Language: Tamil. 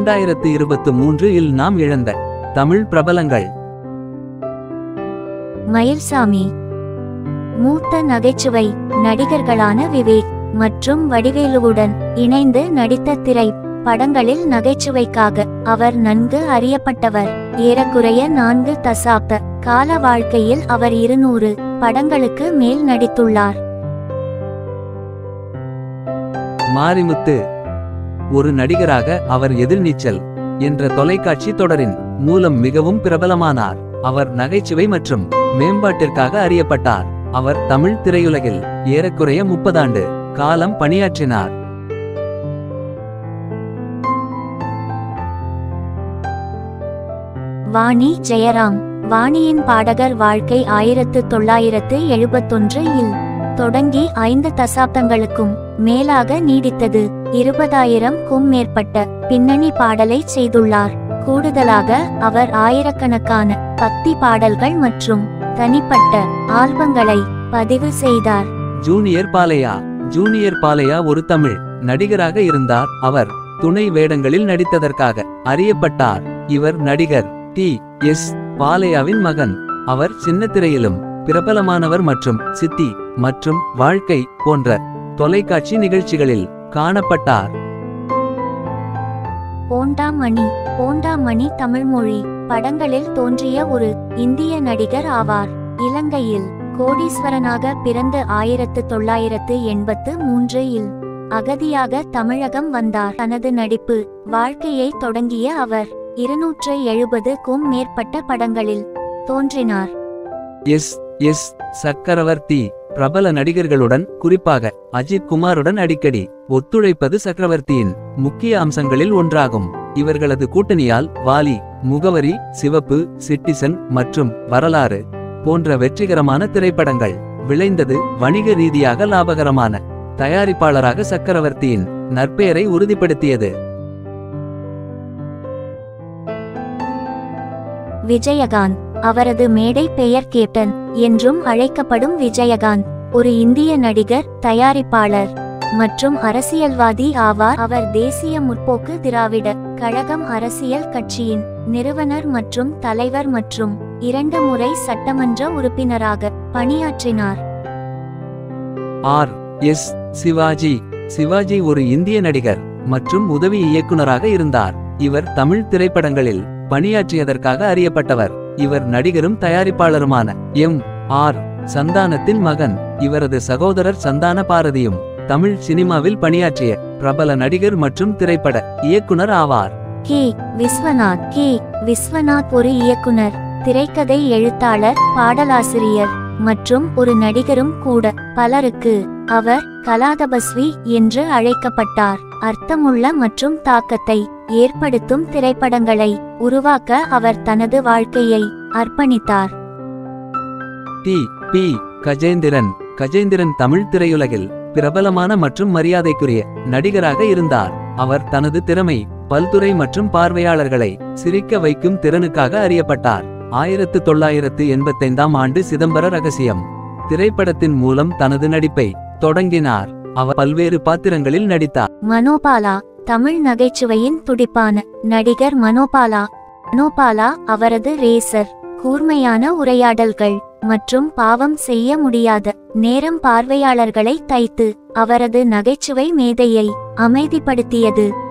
இரண்டாயிரத்து இருபத்து மூன்று இல் நாம் இழந்த தமிழ் பிரபலங்கள் மயில்சாமி மூத்த நகைச்சுவை நடிகர்களான விவேக் மற்றும் வடிவேலுவுடன் இணைந்து நடித்த திரை படங்களில் நகைச்சுவைக்காக அவர் நன்கு அறியப்பட்டவர் ஏறக்குறைய நான்கு தசாப்த கால வாழ்க்கையில் அவர் இருநூறு படங்களுக்கு மேல் நடித்துள்ளார் மாரிமுத்து ஒரு நடிகராக அவர் எதிர்நீச்சல் என்ற தொலைக்காட்சி தொடரின் மூலம் மிகவும் பிரபலமானார் அவர் நகைச்சுவை மற்றும் மேம்பாட்டிற்காக அறியப்பட்டார் அவர் தமிழ் திரையுலகில் ஏறக்குறைய முப்பதாண்டு காலம் பணியாற்றினார் வாணி ஜெயராம் வாணியின் பாடகர் வாழ்க்கை ஆயிரத்து தொள்ளாயிரத்து எழுபத்தொன்று இல் தொடங்கி ஐந்து தசாப்தங்களுக்கும் மேலாக நீடித்தது இருபதாயிரம் க்கும் மேற்பட்ட பின்னணி பாடலை செய்துள்ளார் கூடுதலாக அவர் ஆயிரக்கணக்கான பக்தி பாடல்கள் மற்றும் தனிப்பட்ட ஆல்பங்களை பதிவு செய்தார் ஜூனியர் பாலையா ஜூனியர் பாலையா ஒரு தமிழ் நடிகராக இருந்தார் அவர் துணை வேடங்களில் நடித்ததற்காக அறியப்பட்டார் இவர் நடிகர் டி எஸ் பாலையாவின் மகன் அவர் சின்ன திரையிலும் பிரபலமானவர் மற்றும் சித்தி மற்றும் வாழ்க்கை போன்ற தொலைக்காட்சி நிகழ்ச்சிகளில் காணப்பட்டார் போண்டாமணி போண்டாமணி தமிழ்மொழி படங்களில் தோன்றிய ஒரு இந்திய நடிகர் ஆவார் இலங்கையில் கோடீஸ்வரனாக பிறந்து ஆயிரத்து தொள்ளாயிரத்து எண்பத்து மூன்று இல் அகதியாக தமிழகம் வந்தார் தனது நடிப்பு வாழ்க்கையை தொடங்கிய அவர் இருநூற்று எழுபதுக்கும் மேற்பட்ட படங்களில் தோன்றினார் எஸ் எஸ் சக்கரவர்த்தி பிரபல நடிகர்களுடன் குறிப்பாக அஜித் குமாருடன் அடிக்கடி ஒத்துழைப்பது சக்கரவர்த்தியின் முக்கிய அம்சங்களில் ஒன்றாகும் இவர்களது கூட்டணியால் வாலி முகவரி சிவப்பு சிட்டிசன் மற்றும் வரலாறு போன்ற வெற்றிகரமான திரைப்படங்கள் விளைந்தது வணிக ரீதியாக லாபகரமான தயாரிப்பாளராக சக்கரவர்த்தியின் நற்பெயரை உறுதிப்படுத்தியது விஜயகாந்த் அவரது மேடை பெயர் கேப்டன் என்றும் அழைக்கப்படும் விஜயகாந்த் ஒரு இந்திய நடிகர் தயாரிப்பாளர் மற்றும் அரசியல்வாதி ஆவார் அவர் தேசிய முற்போக்கு திராவிட கழகம் அரசியல் கட்சியின் நிறுவனர் மற்றும் தலைவர் மற்றும் இரண்டு முறை சட்டமன்ற உறுப்பினராக பணியாற்றினார் ஆர் எஸ் சிவாஜி சிவாஜி ஒரு இந்திய நடிகர் மற்றும் உதவி இயக்குனராக இருந்தார் இவர் தமிழ் திரைப்படங்களில் பணியாற்றியதற்காக அறியப்பட்டவர் இவர் நடிகரும் தயாரிப்பாளருமான எம் ஆர் சந்தானத்தின் மகன் இவரது சகோதரர் சந்தான பாரதியும் தமிழ் சினிமாவில் பணியாற்றிய பிரபல நடிகர் மற்றும் திரைப்பட இயக்குனர் ஆவார் கே விஸ்வநாத் கே விஸ்வநாத் ஒரு இயக்குனர் திரைக்கதை எழுத்தாளர் பாடலாசிரியர் மற்றும் ஒரு நடிகரும் கூட பலருக்கு அவர் கலாதபஸ்வி என்று அழைக்கப்பட்டார் அர்த்தமுள்ள மற்றும் தாக்கத்தை ஏற்படுத்தும் திரைப்படங்களை உருவாக்க அவர் தனது வாழ்க்கையை அர்ப்பணித்தார் டி பி கஜேந்திரன் கஜேந்திரன் தமிழ் திரையுலகில் பிரபலமான மற்றும் மரியாதைக்குரிய நடிகராக இருந்தார் அவர் தனது திறமை பல்துறை மற்றும் பார்வையாளர்களை சிரிக்க வைக்கும் திறனுக்காக அறியப்பட்டார் ஆயிரத்து தொள்ளாயிரத்து எண்பத்தைந்தாம் ஆண்டு சிதம்பர ரகசியம் திரைப்படத்தின் மூலம் தனது நடிப்பை தொடங்கினார் அவர் பல்வேறு பாத்திரங்களில் நடித்தார் மனோபாலா தமிழ் நகைச்சுவையின் துடிப்பான நடிகர் மனோபாலா மனோபாலா அவரது ரேசர் கூர்மையான உரையாடல்கள் மற்றும் பாவம் செய்ய முடியாத நேரம் பார்வையாளர்களை தைத்து அவரது நகைச்சுவை மேதையை அமைதிப்படுத்தியது